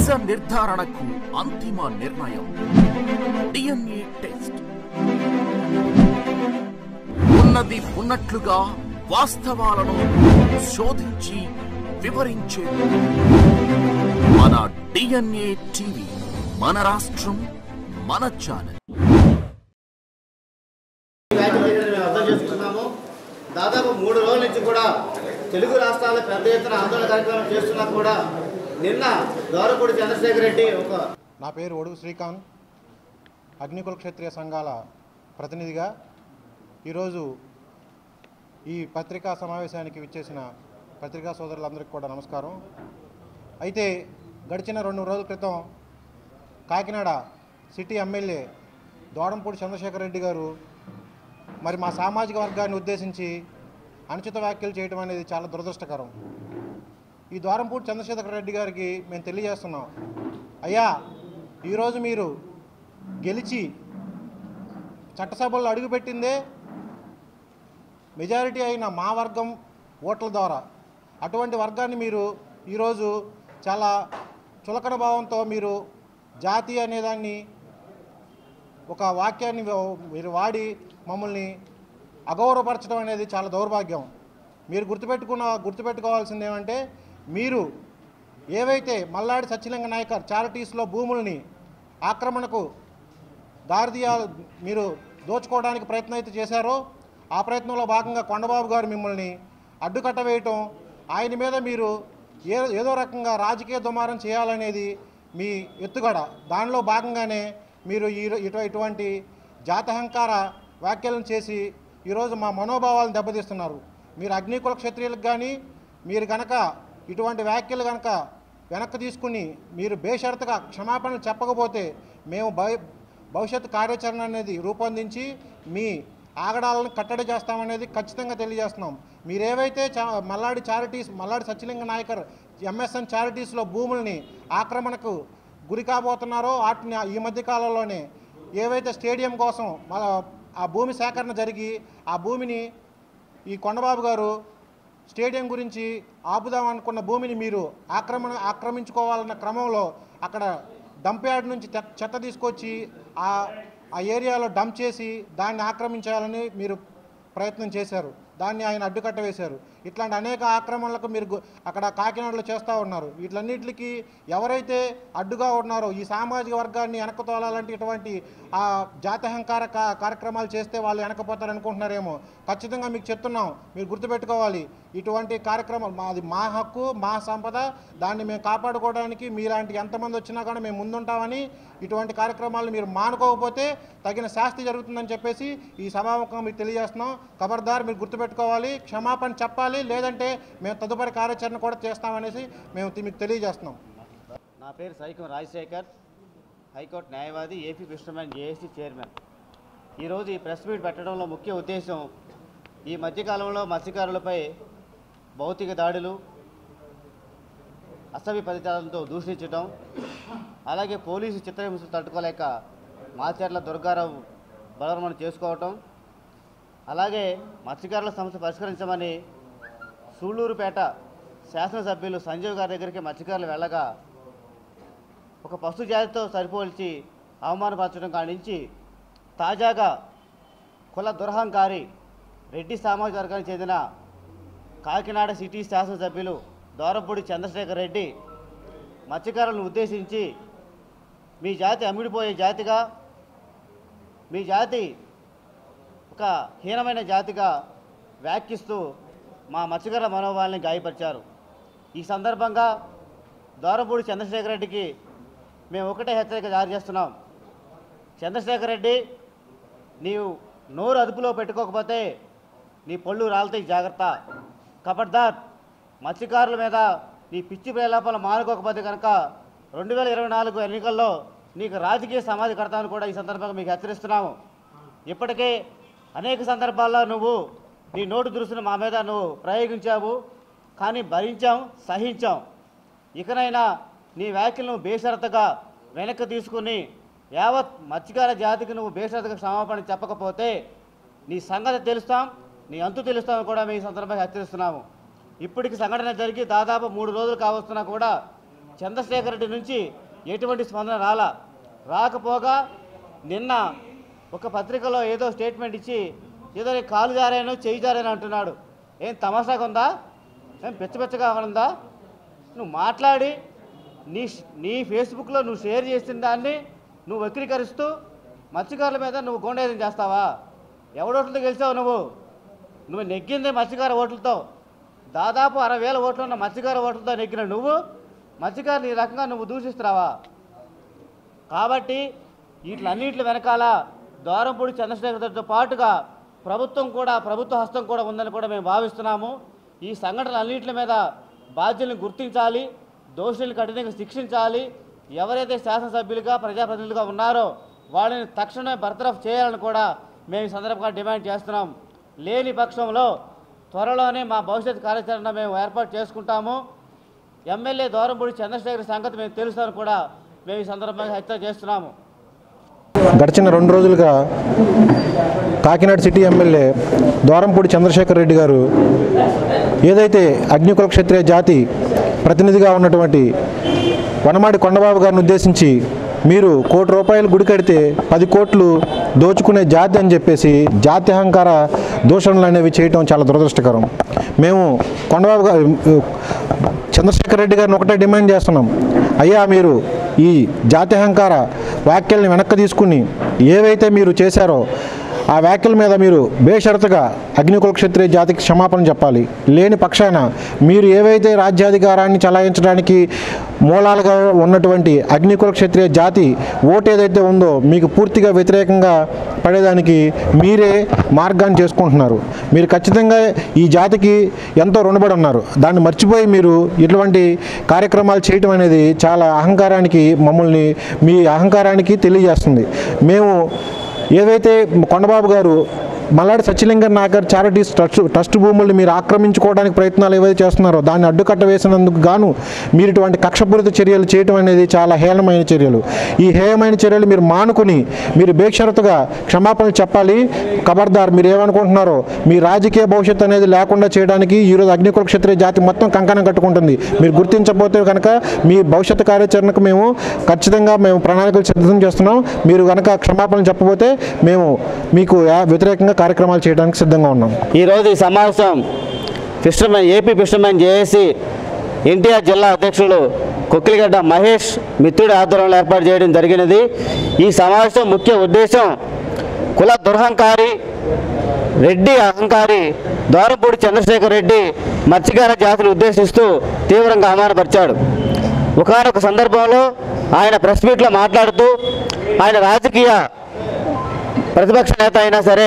నిజ నిర్ధారణకు అంతిమ నిర్ణయం డిఎన్ఏ టెస్ట్ ఉన్నది ఉన్నట్లుగా వాస్తవాలను శోధించి వివరించే మన డిఎన్ఏ టీవీ మన రాష్ట్రం మన ఛానల్ వ్యాధి జరిగిందని మేము అర్థం చేసుకున్నాము దాదాపు మూడు రోజుల నుంచి కూడా తెలుగు రాష్ట్రాల్లో పెద్ద ఎత్తున ఆందోళన కార్యక్రమం చేస్తున్నా కూడా నిన్న దోరపూడి చంద్రశేఖర్ రెడ్డి ఒక నా పేరు ఒడుగు శ్రీకాంత్ అగ్నికుల క్షత్రియ సంఘాల ప్రతినిధిగా ఈరోజు ఈ పత్రికా సమావేశానికి విచ్చేసిన పత్రికా సోదరులందరికీ కూడా నమస్కారం అయితే గడిచిన రెండు రోజుల క్రితం కాకినాడ సిటీ ఎమ్మెల్యే దోడంపూడి చంద్రశేఖర్ రెడ్డి గారు మరి మా సామాజిక వర్గాన్ని ఉద్దేశించి అనుచిత వ్యాఖ్యలు చేయడం అనేది చాలా దురదృష్టకరం ఈ ద్వారంపూడి చంద్రశేఖర్ రెడ్డి గారికి మేము తెలియజేస్తున్నాం అయ్యా ఈరోజు మీరు గెలిచి చట్టసభల్లో అడుగుపెట్టిందే మెజారిటీ అయిన మా వర్గం ఓట్ల ద్వారా అటువంటి వర్గాన్ని మీరు ఈరోజు చాలా చులకన భావంతో మీరు జాతి అనేదాన్ని ఒక వాక్యాన్ని మీరు వాడి మమ్మల్ని అగౌరవపరచడం అనేది చాలా దౌర్భాగ్యం మీరు గుర్తుపెట్టుకున్న గుర్తుపెట్టుకోవాల్సింది ఏమంటే మీరు ఏవైతే మల్లాడి సత్యలింగ నాయకర్ చారిటీస్లో భూముల్ని ఆక్రమణకు దారితీయ మీరు దోచుకోవడానికి ప్రయత్నం అయితే చేశారో ఆ ప్రయత్నంలో భాగంగా కొండబాబు గారు మిమ్మల్ని అడ్డుకట్ట వేయటం ఆయన మీద మీరు ఏ ఏదో రకంగా రాజకీయ దుమారం చేయాలనేది మీ ఎత్తుగడ దానిలో భాగంగానే మీరు ఈ ఇటు ఇటువంటి జాతహంకార వ్యాఖ్యలను చేసి ఈరోజు మా మనోభావాలను దెబ్బతీస్తున్నారు మీరు అగ్నికుల క్షత్రియులకు కానీ మీరు కనుక ఇటువంటి వ్యాఖ్యలు కనుక వెనక్కి తీసుకుని మీరు బేషరతుగా క్షమాపణలు చెప్పకపోతే మేము భవి భవిష్యత్ కార్యాచరణ అనేది రూపొందించి మీ ఆగడాలను కట్టడి చేస్తామనేది ఖచ్చితంగా తెలియజేస్తున్నాం మీరు ఏవైతే చా మల్లాడి చారిటీస్ మల్లాడి సత్యలింగ నాయకర్ ఎంఎస్ఎన్ చారిటీస్లో భూముల్ని ఆక్రమణకు గురి కాబోతున్నారో వాటిని ఈ మధ్య కాలంలోనే ఏవైతే స్టేడియం కోసం మన ఆ భూమి సేకరణ జరిగి ఆ భూమిని ఈ కొండబాబు గారు స్టేడియం గురించి ఆపుదాం అనుకున్న భూమిని మీరు ఆక్రమణ ఆక్రమించుకోవాలన్న క్రమంలో అక్కడ డంప్ యార్డ్ నుంచి చెత్త చెత్త తీసుకొచ్చి ఆ ఆ ఏరియాలో డంప్ చేసి దాన్ని ఆక్రమించాలని మీరు ప్రయత్నం చేశారు దాన్ని ఆయన అడ్డుకట్ట వేశారు ఇట్లాంటి అనేక ఆక్రమణలకు మీరు గు- అక్కడ కాకినాడలో చేస్తూ ఉన్నారు వీటిలన్నిటికీ ఎవరైతే అడ్డుగా ఉన్నారో ఈ సామాజిక వర్గాన్ని వెనకతోలాలంటే ఇటువంటి ఆ జాతహంకార కా- కార్యక్రమాలు చేస్తే వాళ్ళు వెనకపోతారు అనుకుంటున్నారేమో ఖచ్చితంగా మీకు చెప్తున్నాం మీరు గుర్తుపెట్టుకోవాలి ఇటువంటి కార్యక్రమాలు మాది మా హక్కు మా సంపద దాన్ని మేము కాపాడుకోవడానికి మీలాంటి ఎంతమంది వచ్చినా కూడా మేము ముందుంటామని ఇటువంటి కార్యక్రమాలు మీరు మానుకోకపోతే తగిన శాస్తి జరుగుతుందని చెప్పేసి ఈ సభాముఖంగా మీకు తెలియజేస్తున్నాం ఖబర్దార్ మీరు గుర్తుపెట్టుకోవాలి క్షమాపణ చెప్పాలి లేదంటే మేము తదుపరి కార్యాచరణ కూడా చేస్తామనేసి మేము తి- మీకు తెలియజేస్తున్నాం నా పేరు సైకం రాజశేఖర్ హైకోర్టు న్యాయవాది ఏపీ కృష్ణమన్ జేఏసీ చైర్మన్ ఈరోజు ఈ ప్రెస్ మీట్ పెట్టడంలో ముఖ్య ఉద్దేశం ఈ మధ్యకాలంలో మత్స్యకారులపై భౌతిక దాడులు అసభ్య ఫలితాలతో దూషించడం అలాగే పోలీసు చిత్రహింసలు తట్టుకోలేక మాచర్ల దుర్గారావు బలవరమణ చేసుకోవటం అలాగే మత్స్యకారుల సమస్య పరిష్కరించమని సూళ్ళూరుపేట శాసనసభ్యులు సంజీవ్ గారి దగ్గరికి మత్స్యకారులు వెళ్ళగా ఒక పశు జాతితో సరిపోల్చి అవమానపరచడం కానించి తాజాగా కుల దురహంకారి రెడ్డి సామాజిక వర్గానికి చెందిన కాకినాడ సిటీ శాసనసభ్యులు దోరపూడి చంద్రశేఖర్ రెడ్డి మత్స్యకారులను ఉద్దేశించి మీ జాతి అమ్ముడిపోయే జాతిగా మీ జాతి ఒక హీనమైన జాతిగా వ్యాఖ్యిస్తూ మా మత్స్యకారుల మనోభావాల్ని గాయపరిచారు ఈ సందర్భంగా దోరపూడి చంద్రశేఖర్ రెడ్డికి మేము ఒకటే హెచ్చరిక జారీ చేస్తున్నాం చంద్రశేఖర్ రెడ్డి నీవు నోరు అదుపులో పెట్టుకోకపోతే నీ పళ్ళు రాలుతాయి జాగ్రత్త కబడ్దార్ మత్స్యకారుల మీద నీ పిచ్చి ప్రేలాపాలు మానుకోకపోతే కనుక రెండు వేల ఇరవై నాలుగు ఎన్నికల్లో నీకు రాజకీయ సమాధి కడతామని కూడా ఈ సందర్భంగా మీకు హెచ్చరిస్తున్నాము ఇప్పటికే అనేక సందర్భాల్లో నువ్వు నీ నోటు దురుసును మా మీద నువ్వు ప్రయోగించావు కానీ భరించాం సహించాం ఇకనైనా నీ వ్యాఖ్యలను బేషరతగా వెనక్కి తీసుకుని యావత్ మత్స్యకార జాతికి నువ్వు బేషరతగా క్షమాపణ చెప్పకపోతే నీ సంగతి తెలుస్తాం నీ అంతు తెలుస్తామని కూడా మేము ఈ సందర్భంగా హెచ్చరిస్తున్నాము ఇప్పటికి సంఘటన జరిగి దాదాపు మూడు రోజులు కావస్తున్నా కూడా చంద్రశేఖర్ రెడ్డి నుంచి ఎటువంటి స్పందన రాలా రాకపోగా నిన్న ఒక పత్రికలో ఏదో స్టేట్మెంట్ ఇచ్చి ఏదో నేను కాలు జారాను చేయి జారాను అంటున్నాడు ఏం తమాషాగా ఉందా ఏం పిచ్చపిచ్చగా ఉందా నువ్వు మాట్లాడి నీ నీ ఫేస్బుక్లో నువ్వు షేర్ చేసిన దాన్ని నువ్వు వక్రీకరిస్తూ మత్స్యకారుల మీద నువ్వు గోండేదం చేస్తావా ఎవడోట్లతో గెలిచావు నువ్వు నువ్వు నెగ్గింది మత్స్యకార ఓట్లతో దాదాపు అరవై వేల ఓట్లు ఉన్న మత్స్యకార ఓట్లతో నెగ్గిన నువ్వు మత్స్యకారుని ఈ రకంగా నువ్వు దూషిస్తున్నావా కాబట్టి వీటిలన్నింటి వెనకాల ద్వారంపూడి చంద్రశేఖర్తో పాటుగా ప్రభుత్వం కూడా ప్రభుత్వ హస్తం కూడా ఉందని కూడా మేము భావిస్తున్నాము ఈ సంఘటనలు అన్నింటి మీద బాధ్యులను గుర్తించాలి దోషులను కఠినంగా శిక్షించాలి ఎవరైతే శాసనసభ్యులుగా ప్రజాప్రతినిధులుగా ఉన్నారో వాళ్ళని తక్షణమే బర్తరఫ్ చేయాలని కూడా మేము ఈ సందర్భంగా డిమాండ్ చేస్తున్నాం లేని పక్షంలో త్వరలోనే మా భవిష్యత్ కార్యాచరణ మేము ఏర్పాటు చేసుకుంటాము ఎమ్మెల్యే దూరంపూడి చంద్రశేఖర్ సంగతి మేము తెలుస్తామని కూడా మేము ఈ సందర్భంగా హెచ్చరిక చేస్తున్నాము గడిచిన రెండు రోజులుగా కాకినాడ సిటీ ఎమ్మెల్యే ద్వారంపూడి చంద్రశేఖర్ రెడ్డి గారు ఏదైతే అగ్నికుల క్షత్రియ జాతి ప్రతినిధిగా ఉన్నటువంటి వనమాడి కొండబాబు గారిని ఉద్దేశించి మీరు కోటి రూపాయలు గుడి కడితే పది కోట్లు దోచుకునే జాతి అని చెప్పేసి జాతి అహంకార దూషణలు అనేవి చేయటం చాలా దురదృష్టకరం మేము కొండబాబు గారు చంద్రశేఖర్ రెడ్డి గారిని ఒకటే డిమాండ్ చేస్తున్నాం అయ్యా మీరు ఈ జాతి అహంకార వ్యాఖ్యల్ని వెనక్కి తీసుకుని ఏవైతే మీరు చేశారో ఆ వ్యాఖ్యల మీద మీరు బేషరతుగా అగ్నికుల క్షత్రియ జాతికి క్షమాపణ చెప్పాలి లేని పక్షాన మీరు ఏవైతే రాజ్యాధికారాన్ని చలాయించడానికి మూలాలుగా ఉన్నటువంటి అగ్నికుల క్షత్రియ జాతి ఓటు ఏదైతే ఉందో మీకు పూర్తిగా వ్యతిరేకంగా పడేదానికి మీరే మార్గాన్ని చేసుకుంటున్నారు మీరు ఖచ్చితంగా ఈ జాతికి ఎంతో రుణపడి ఉన్నారు దాన్ని మర్చిపోయి మీరు ఇటువంటి కార్యక్రమాలు చేయటం అనేది చాలా అహంకారానికి మమ్మల్ని మీ అహంకారానికి తెలియజేస్తుంది మేము ఏదైతే కొండబాబు గారు Malladi Satyalingam Nagar charities trust trust భూముల్ని మీరు ఆక్రమించుకోవడానికి ప్రయత్నాలు ఏవైతే చేస్తున్నారో దాన్ని అడ్డుకట్ట వేసినందుకు గాను మీరు ఇటువంటి కక్షపూరిత చర్యలు చేయటం అనేది చాలా హేళమైన చర్యలు ఈ హేయమైన చర్యలు మీరు మానుకుని మీరు బేషరతుగా క్షమాపణలు చెప్పాలి ఖబర్దార్ మీరు ఏమనుకుంటున్నారో మీ రాజకీయ భవిష్యత్తు అనేది లేకుండా చేయడానికి ఈరోజు అగ్నికుల క్షత్రియ జాతి మొత్తం కంకణం కట్టుకుంటుంది మీరు గుర్తించకపోతే కనుక మీ భవిష్యత్తు కార్యాచరణకు మేము ఖచ్చితంగా మేము ప్రణాళికలు సిద్ధం చేస్తున్నాం మీరు కనుక క్షమాపణలు చెప్పబోతే మేము మీకు యా- వ్యతిరేకంగా కార్యక్రమాలు చేయడానికి సిద్ధంగా ఉన్నాం ఈరోజు ఈ సమావేశం fishermen AP fishermen JAC NTR జిల్లా అధ్యక్షులు కొక్కిలిగడ్డ మహేష్ మిత్రుడి ఆధ్వర్యంలో ఏర్పాటు చేయడం జరిగినది ఈ సమావేశం ముఖ్య ఉద్దేశం కుల దురహంకారి రెడ్డి అహంకారి దోరపూడి చంద్రశేఖర్ రెడ్డి మత్స్యకార జాతిని ఉద్దేశిస్తూ తీవ్రంగా అవమానపరిచాడు ఒకనొక సందర్భంలో ఆయన ప్రెస్ మీట్లో మాట్లాడుతూ ఆయన రాజకీయ ప్రతిపక్ష నేత అయినా సరే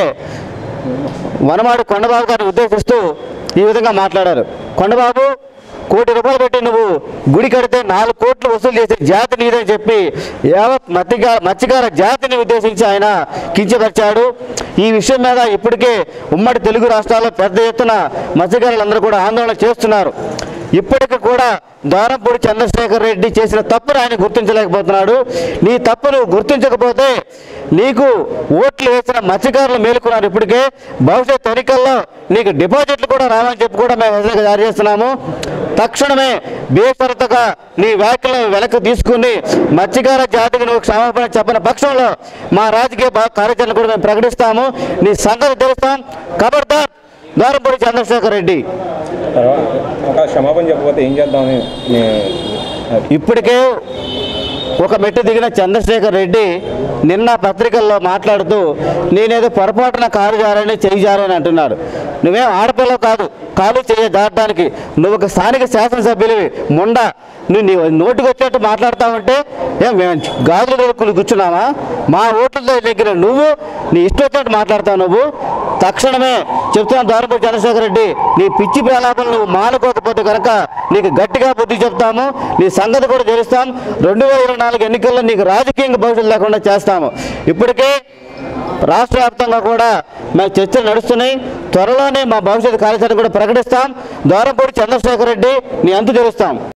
వనమాడు కొండబాబు గారిని ఉద్దేశిస్తూ ఈ విధంగా మాట్లాడారు కొండబాబు కోటి రూపాయలు పెట్టి నువ్వు గుడి కడితే నాలుగు కోట్లు వసూలు చేసే జాతి నీదని చెప్పి యావత్ మత్స్యకార మత్స్యకార జాతిని ఉద్దేశించి ఆయన కించపరిచాడు ఈ విషయం మీద ఇప్పటికే ఉమ్మడి తెలుగు రాష్ట్రాల్లో పెద్ద ఎత్తున మత్స్యకారులందరూ కూడా ఆందోళన చేస్తున్నారు ఇప్పటికి కూడా దారంపూడి చంద్రశేఖర్ రెడ్డి చేసిన తప్పును ఆయన గుర్తించలేకపోతున్నాడు నీ తప్పు నువ్వు గుర్తించకపోతే నీకు ఓట్లు వేసిన మత్స్యకారులు మేలుకున్నారు ఇప్పటికే భవిష్యత్ ఎన్నికల్లో నీకు డిపాజిట్లు కూడా రావని చెప్పి కూడా మేము హెచ్చరిక జారీ చేస్తున్నాము తక్షణమే బేషరతుగా నీ వ్యాఖ్యలను వెనక్కి తీసుకుని మత్స్యకార జాతికి నువ్వు క్షమాపణ చెప్పిన పక్షంలో మా రాజకీయ భా- కార్యాచరణ కూడా మేము ప్రకటిస్తాము నీ సంగతి తెలుస్తాం ఖబర్దార్ దారంపూడి చంద్రశేఖర్ రెడ్డి తర్వాత ఒక క్షమాపణ చెప్పకపోతే ఏం చేద్దామని నే- ఇప్పటికే ఒక మెట్టు దిగిన చంద్రశేఖర్ రెడ్డి నిన్న పత్రికల్లో మాట్లాడుతూ నేనేదో పొరపాటున కారు జారని చెయ్యి జారని అంటున్నాడు నువ్వేం ఆడపిల్ల కాదు కాలు చెయ్యి దాటడానికి నువ్వు ఒక స్థానిక శాసనసభ్యుడివి ముండ నువ్వు నీ నోటికి వచ్చినట్టు మాట్లాడతావంటే ఏం మేము గాజులు దొరుకుని కూర్చున్నావా మా ఓట్లతో దగ్గర నువ్వు నీ ఇష్టం వచ్చినట్టు మాట్లాడతావు నువ్వు తక్షణమే చెప్తున్నాను ద్వారపూడి చంద్రశేఖర్ రెడ్డి నీ పిచ్చి ప్రలాపలు నువ్వు మానుకోకపోతే కనుక నీకు గట్టిగా బుద్ధి చెప్తాము నీ సంగతి కూడా తెలుస్తాం రెండు వేల ఇరవై నాలుగు ఎన్నికల్లో నీకు రాజకీయంగా భవిష్యత్తు లేకుండా చేస్తాము ఇప్పటికే రాష్ట్ర వ్యాప్తంగా కూడా మేము చర్చలు నడుస్తున్నాయి త్వరలోనే మా భవిష్యత్తు కార్యాచరణ కూడా ప్రకటిస్తాం ద్వారపూడి చంద్రశేఖర్ రెడ్డి నీ అంతు తెలుస్తాం